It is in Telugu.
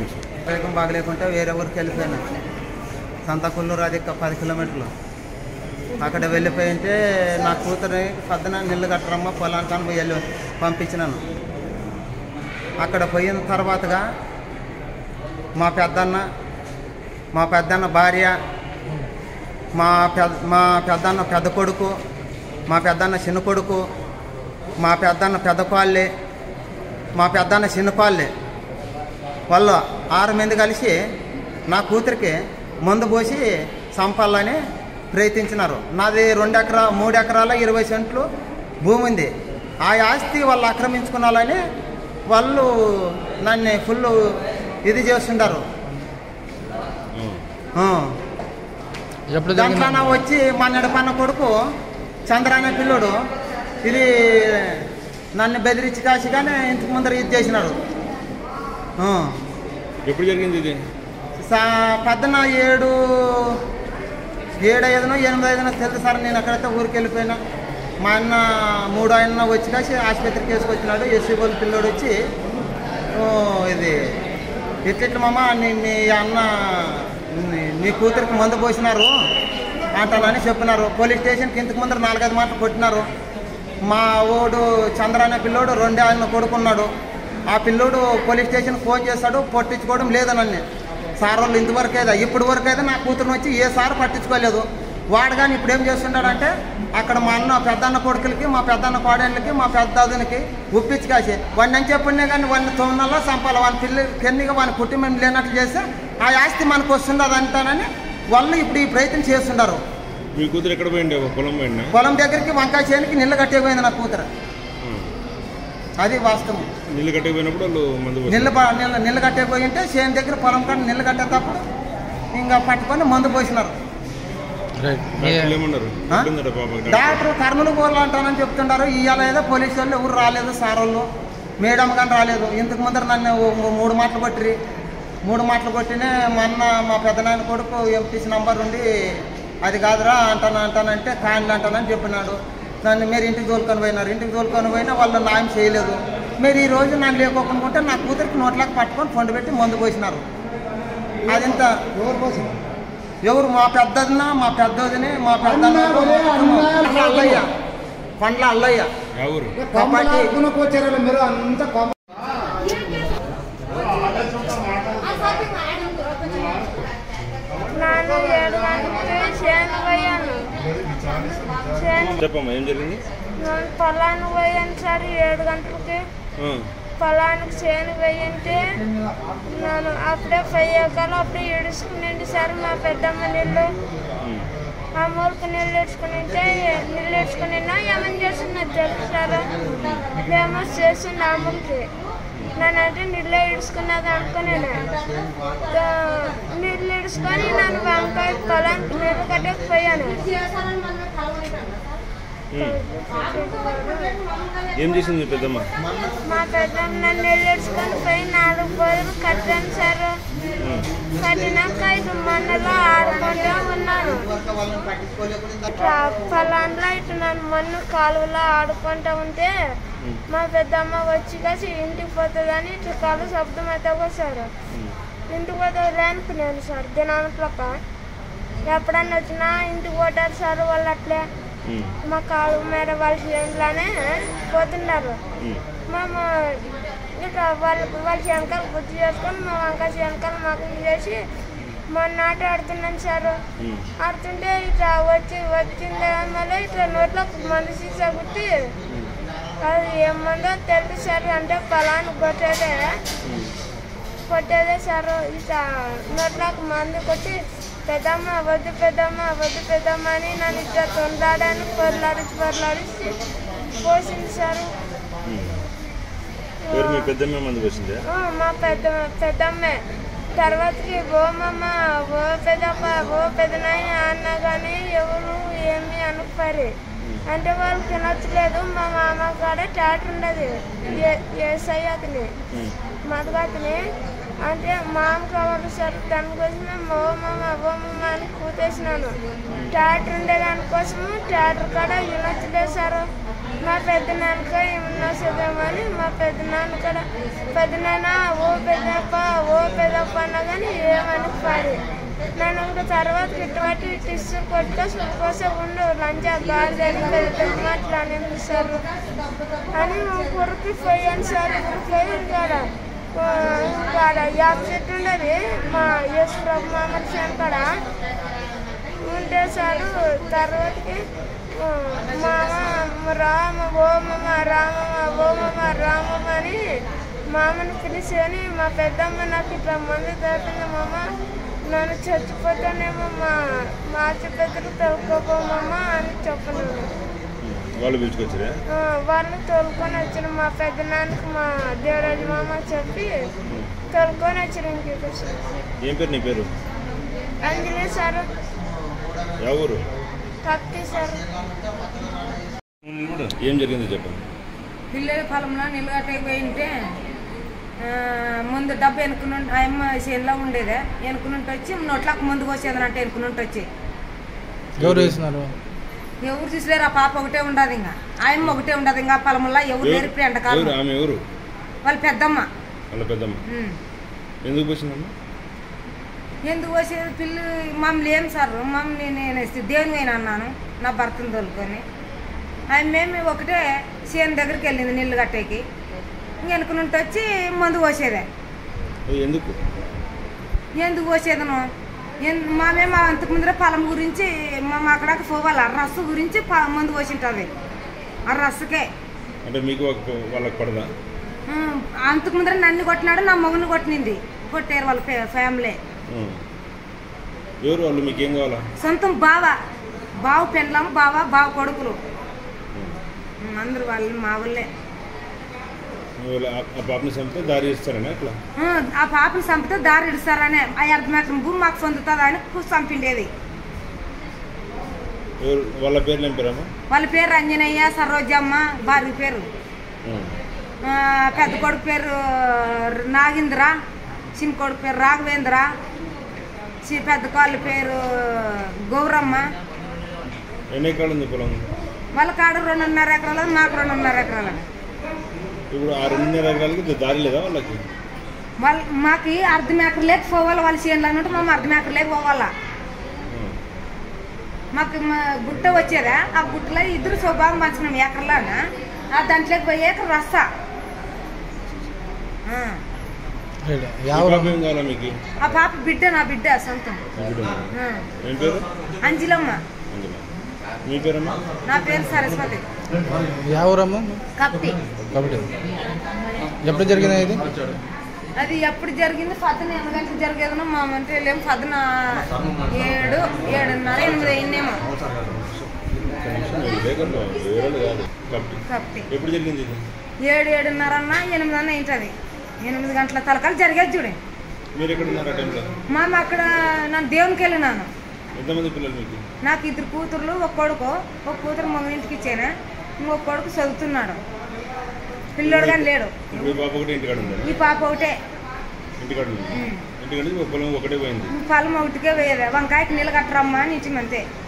వేగం బాగలేకుంటే వేరే ఊరికి వెళ్ళిపోయినా సంతకుల్లూరు అది ఒక పది కిలోమీటర్లు అక్కడ వెళ్ళిపోయింటే నా కూతురి పద్దన నిల్లు కట్టరమ్మ పొలానికి పోయి వెళ్ళి పంపించినాను అక్కడ పోయిన తర్వాతగా మా పెద్దన్న మా పెద్దన్న భార్య మా పెద్ద మా పెద్దన్న పెద్ద కొడుకు మా పెద్దన్న చిన్న కొడుకు మా పెద్దన్న పెద్ద కాళ్ళే మా పెద్దన్న చిన్న కాళ్ళే వాళ్ళు ఆరు మంది కలిసి నా కూతురికి మందు పోసి చంపాలని ప్రయత్నించినారు నాది రెండు ఎకరా మూడు ఎకరాల ఇరవై సెంట్లు భూమి ఉంది ఆ ఆస్తి వాళ్ళు ఆక్రమించుకున్నాలని వాళ్ళు నన్ను ఫుల్ ఇది చేస్తుంటారు ఆ. ఎప్పుడు దాంట్లో జరిగింది నా వచ్చి మా నడపన్న కొడుకు చంద్ర అనే పిల్లోడు ఇది నన్ను బెదిరించి కాసిగానే ఇంటికి ముందర ఇది చేసినాడు ఆ. ఎప్పుడు జరిగింది ఇది సా పద్దన ఏడు ఏడు ఐదునో ఎనిమిది ఐదునో తెలుసు సార్ నేను అక్కడైతే ఊరికి వెళ్ళిపోయినా మా అన్న మూడు ఆయన వచ్చి కాసి ఆసుపత్రికి వేసుకొచ్చినాడు ఎస్సీ వాళ్ళు పిల్లోడు వచ్చి "ఓ, ఇది ఎట్లెట్లు మామ నీ మీ అన్న నీ- నీ కూతురికి మందు పోసినారు అంటానని చెప్పినారు పోలీస్ స్టేషన్కి ఇంతకు ముందర నాలుగైదు మాటలు కొట్టినారు మా ఓడు చంద్ర అనే పిల్లోడు రెండే ఆయన కొడుకున్నాడు ఆ పిల్లోడు పోలీస్ స్టేషన్కి ఫోన్ చేస్తాడు పట్టించుకోవడం లేదనని సార్ వాళ్ళు ఇంతవరకు అయితే ఇప్పటి వరకు అయితే నా కూతురుని వచ్చి ఏ సార్ పట్టించుకోలేదు వాడు కానీ ఇప్పుడు ఏం చేస్తున్నాడంటే అక్కడ మా అన్న పెద్దన్న కొడుకులకి మా పెద్దన్న కోడళ్ళకి మా పెద్దదినికి ఉప్పించి కాసి వాడిని అని చెప్పున్నా కానీ వాడిని తొమ్మిదిలో చంపాలి వాని పిల్లి కెన్నిగా వాని కుటుంబం లేనట్లు చేస్తే ఆ ఆస్తి మనకు వస్తుంది అది అంటానని వాళ్ళు ఇప్పుడు ఈ ప్రయత్నం చేస్తున్నారు మీ కూతురు ఎక్కడ పోయిండే పొలం పోయిందా పొలం దగ్గరికి వంకాయ చేనికి నీళ్ళు కట్టేపోయింది నా కూతురు అది వాస్తవం నీళ్ళు కట్టకపోయినప్పుడు వాళ్ళు మందు పోసారు. నీళ్ళు ప- నీళ్ళు నీళ్ళు కట్టేపోయి ఉంటే చేను దగ్గర పొలం కాడ నీళ్ళు కట్టేటప్పుడు ఇంకా పట్టుకొని మందు పోసినారు రైట్ డాక్టర్లు ఏమన్నారు ఆ? ఎట్లుందట పాప డాక్టర్? డాక్టర్ కర్నూలు పోలు అంటానని చెప్తుంటారు ఇవాళ ఏదో పోలీసు వాళ్ళు ఎవరు రాలేదు సార్ వాళ్ళు మేడం కానీ రాలేదు ఇంతకు ముందర నన్ను ఓ- మూడు మాటలు కొట్టిరి మూడు మాటలు కొట్టినే మా అన్న మా పెద్దనాయన కొడుకు ఎంపీసీ నంబర్ ఉండి అది కాదురా అంటాను అంటానంటే కాండ్లు అంటానని చెప్పినాడు నన్ను మీరు ఇంటికి తోలుకొని పోయినారు ఇంటికి తోలుకొని పోయినా వాళ్ళు న్యాయం చేయలేదు మీరు ఈ రోజు నన్ను లేకోకుండా నా కూతురికి నోట్లకు పట్టుకొని ఫండ్ పెట్టి మందు పోసినారు అదింత ఎవరు మా పెద్దదిన మా పెద్దదిని మా పెద్ద అల్లయ్య పండ్ల అల్లయ్య ఆ ఊరు కాబట్టి వచ్చారు మీరు అంత కొమ్మ నాన్న ఏడు గంటలకి చేను పోయాను చేను చెప్పమ్మా ఏం జరిగింది నేను పొలానికి పోయాను సార్ ఏడు గంటలకి ఆ, పొలానికి చేను పోయింటే నేను అప్పుడే పోయాకలు అప్పుడే ఇడుచుకునేది సార్ మా పెద్దమ్మ నీళ్ళు ఉమ్. ఆ మూలకి నీళ్ళు ఇడ్చుకునింటే నీళ్ళు ఇడ్చుకునినా ఏమని చేస్తున్నా తెలుసు సార్ ఫేమస్ చేసింది అమ్మకి నేనంటే నీళ్ళే ఇడుచుకున్నది అనుకున్నాను దా- నీళ్ళు ఇడుచుకొని నన్ను వంకాయ పొలానికి నీళ్ళు కట్టకపోయాను ఏం చేసింది మీ పెద్దమ్మ మా పెద్దమ్మ నన్ను నీళ్ళు ఇడుచుకొని పోయి నాలుగు రోజులు కట్టాను సార్ కట్టినాక ఇది మొన్నలో ఆడుకుంటూ ఉన్నాను పొలంలో ఇటు నన్ను మొన్న కాలువలో ఆడుకుంటూ ఉంటే మా పెద్దమ్మ వచ్చి కాసి ఇంటికి పోతుందని ఇటు కాలు శబ్దం అయితే సార్ ఇంటికి పోతే అనుకున్నాను సార్ దినానులక ఎప్పుడన్నా వచ్చినా ఇంటికి పోతారు సార్ వాళ్ళు అట్లే ఉమ్. మా కాలు మీద వాళ్ళ చేనులోనే పోతున్నారు ఉమ్. మేము ఇక వాళ్ళ వాళ్ళ వెనకాల గుర్తు చేసుకొని మా వంకాయ వెనకాల మాకు చేసి మొన్న ఆట ఆడుతున్నాను సార్ ఉమ్. ఆడుతుంటే ఇట్లా వచ్చి వచ్చింది మళ్ళీ ఇట్లా నోట్లో మందు సీసా గుట్టి అది ఏం మందో తెలుసు సార్ అంటే పొలాన్ని కొట్టేదే కొట్టేదే సార్ ఇట్లా నోట్లోకి మందు కొట్టి పెద్దమ్మ వద్దు పెద్దమ్మ వద్దు పెద్దమ్మ అని నన్ను ఇట్లా తొందరడానికి పొరలాడించి పొరలాడించి పోసింది సార్ ఎవరు మీ పెద్దమ్మ మందు పోసిందే ఆ, మా పెద్ద పెద్దమ్మే తర్వాతకి ఓ మమ్మ ఓ పెద్దప్ప ఓ పెద్దనాయన అన్న కానీ ఎవరు ఏమి అనుకోరు అంటే వాళ్ళు తినొచ్చలేదు మా మామ కాడ ట్యాటర్ ఉండదు ఏసై అతని మధుగా అతని అంటే మామ కావాలి సార్ దానికోసమే ఓ మామ ఓ మామ అని కూతేసినాను ట్యాటర్ ఉండే దానికోసము ట్యాటర్ కాడ వినొచ్చలేదు సార్ మా పెద్ద నాన్నక ఏమన్నా చదివామని మా పెద్ద నాన్న కూడా పెద్ద నాన్న ఓ పెద్దప్ప ఓ పెద్ద తప్పు అన్నా కానీ ఏమనుకోరు నన్ను ఇంకా తర్వాత ఇటువంటి టిస్సు కొట్ట కోసం ఉండు లంచా గాలి జరిగింది అట్లా అని సార్ అని ఉరికి పోయాను సార్ ఉరికి పోయి కాడ కాడ యాప్ చెట్టు ఉండేది మా యేసు ప్రభు మామూలు చేను కాడ ఉంటే సార్ తర్వాతకి ఆ, మామ రామ ఓమమ్మ రామమ్మ ఓమమ్మ రామమ్మ అని మామని పిలిచి మా పెద్దమ్మ నాకు ఇట్లా మంది దాటింది మామ నన్ను చచ్చిపోతానేమో మా మా పెద్దలు తొలుకోపోమమ్మ అని చెప్పను వాళ్ళు పిలుచుకొచ్చారా ఆ, వాళ్ళు తోలుకొని వచ్చిన మా పెద్ద నాన్నకి మా దేవరాజు మామ చెప్పి తోలుకొని వచ్చిన ఇంటికి సార్ ఏం పేరు నీ పేరు అంజలి సార్ ಯಾವ ఊరు కత్తి సార్ ఏం జరిగిందో చెప్పండి పిల్లల పొలంలో నిలగట్టకి పోయింటే ఆ, ముందు డబ్బు ఎనుకుని ఆయమ్మ చేనులో ఉండేదే ఎనుకునుంటి వచ్చి నోట్లకు ముందు పోసేదనంటే ఎనుకునుంటి వచ్చి ఎవరు వేసినారు ఎవరు చూసలేరు ఆ పాప ఒకటే ఉండదు ఇంకా ఆయమ్మ ఒకటే ఉండదు ఇంకా పొలంలో ఎవరు లేరు ఇప్పుడు ఎవరు ఎండకాలం ఆమె ఎవరు వాళ్ళ పెద్దమ్మ వాళ్ళ పెద్దమ్మ ఉమ్. ఎందుకు పోసిందమ్మా ఎందుకు వచ్చేది పిల్లు మమ్మల్ని ఏం సార్ మమ్మల్ని నేను దేవుని పోయిన అన్నాను నా భర్తను తోలుకొని ఆయన మేము ఒకటే చేను దగ్గరికి వెళ్ళింది నీళ్ళు కట్టేకి వెనుకనుంటి వచ్చి మందు పోసేదే అది ఎందుకు ఎందుకు పోసేదను ఎన్- మా మేము అంతకు ముందర పొలం గురించి మా అక్కడ పోవాలి ఆ రస్సు గురించి ప- మందు పోసింటుంది ఆ రస్సుకే అంటే మీకు ఒక- వాళ్ళకి పడదా ఉమ్, అంతకు ముందర నన్ను కొట్టినాడు నా మగను కొట్టినింది కొట్టారు వాళ్ళ ఫ్యా- ఫ్యామిలీ ఉం. ఎవరు వాళ్ళు మీకు ఏం కావాలా సొంతం బావ బావ పెండ్లం బావ బావ కొడుకులు ఉమ్, అందరూ వాళ్ళు మా వాళ్ళే వాళ్ళు ఆ ఆ పాపని చంపితే దారి ఇస్తారనా అట్లా ఉమ్, ఆ పాపని చంపితే దారి ఇడుస్తారనే ఆ అర్ధమేకరం భూమి మాకు పొందుతుంది అని కూర్చు చంపిండేది ఎవరు వాళ్ళ పేర్లు ఏం పేరమ్మా వాళ్ళ పేరు అంజనయ్య సరోజమ్మ భార్య పేరు ఉం. ఆ, పెద్ద కొడుకు పేరు నాగేంద్ర చిన్న కొడుకు పేరు రాఘవేంద్ర చి పెద్ద కోళ్ళ పేరు గౌరమ్మ ఎన్ని ఎకరాలు ఉంది పొలం వాళ్ళ కాడ రెండున్నర ఎకరాలు మాకు రెండున్నర ఎకరాలు ఇప్పుడు ఆ రెండున్నర ఎకరాలకి దారి లేదా వాళ్ళకి వాళ్ళ మాకు అర్ధం ఎకరం లేక పోవాలి వాళ్ళ చేనులో ఉంటే మేము అర్ధం ఎకరం లేక పోవాలా ఉం. మాకు మా గుట్ట వచ్చేదా ఆ గుట్టలో ఇద్దరు స్వభావం పంచుకున్నాం ఎకరలోన ఆ దాంట్లోకి పోయాక రస్తా ఆ. రైట్ ఈ ఎవరు పాప ఏం కావాలా మీకు ఆ పాప బిడ్డ నా బిడ్డ సొంతం ఇప్పుడు ఆ. ఏం పేరు అంజిలమ్మ అంజనా మీ పేరమ్మా నా పేరు సరస్వతి ఎవరమ్మా కప్పి కాబట్టి ఎప్పుడు జరిగింది ఇది అది ఎప్పుడు జరిగింది పద్దన ఎనిమిది గంటలకు జరిగేదనో మా అంటే వెళ్ళాము పద్దన ఏడు ఏడున్నర ఎనిమిది అయిందేమో లేకుండా వేరే కాదు కాబట్టి కప్పి ఎప్పుడు జరిగింది ఇది ఏడు ఏడున్నర అన్న ఎనిమిది అన్న ఏంటది ఎనిమిది గంటల తలకాలు జరిగేది చూడే మీరు ఎక్కడ ఉన్నారు ఆ టైంలో మా అమ్మ అక్కడ నన్ను దేవునికి వెళ్ళినాను ఎంతమంది పిల్లలు మీకు నాకు ఇద్దరు కూతుర్లు ఒక కొడుకు ఒక కూతురు మగ ఇంటికి ఇచ్చాను ఇంకొక కొడుకు చదువుతున్నాడు పిల్లోడు కానీ లేడు ఇప్పుడు ఈ పాప ఒకటి ఇంటికాడ ఉంది ఈ పాప ఒకటే ఇంటికాడ ఉంది ఇంటికాడ నుంచి ఒక పొలం ఒకటే పోయింది పొలం ఒకటికే పోయేది వంకాయకి నీళ్ళు కట్టరమ్మా అని ఇచ్చి అంతే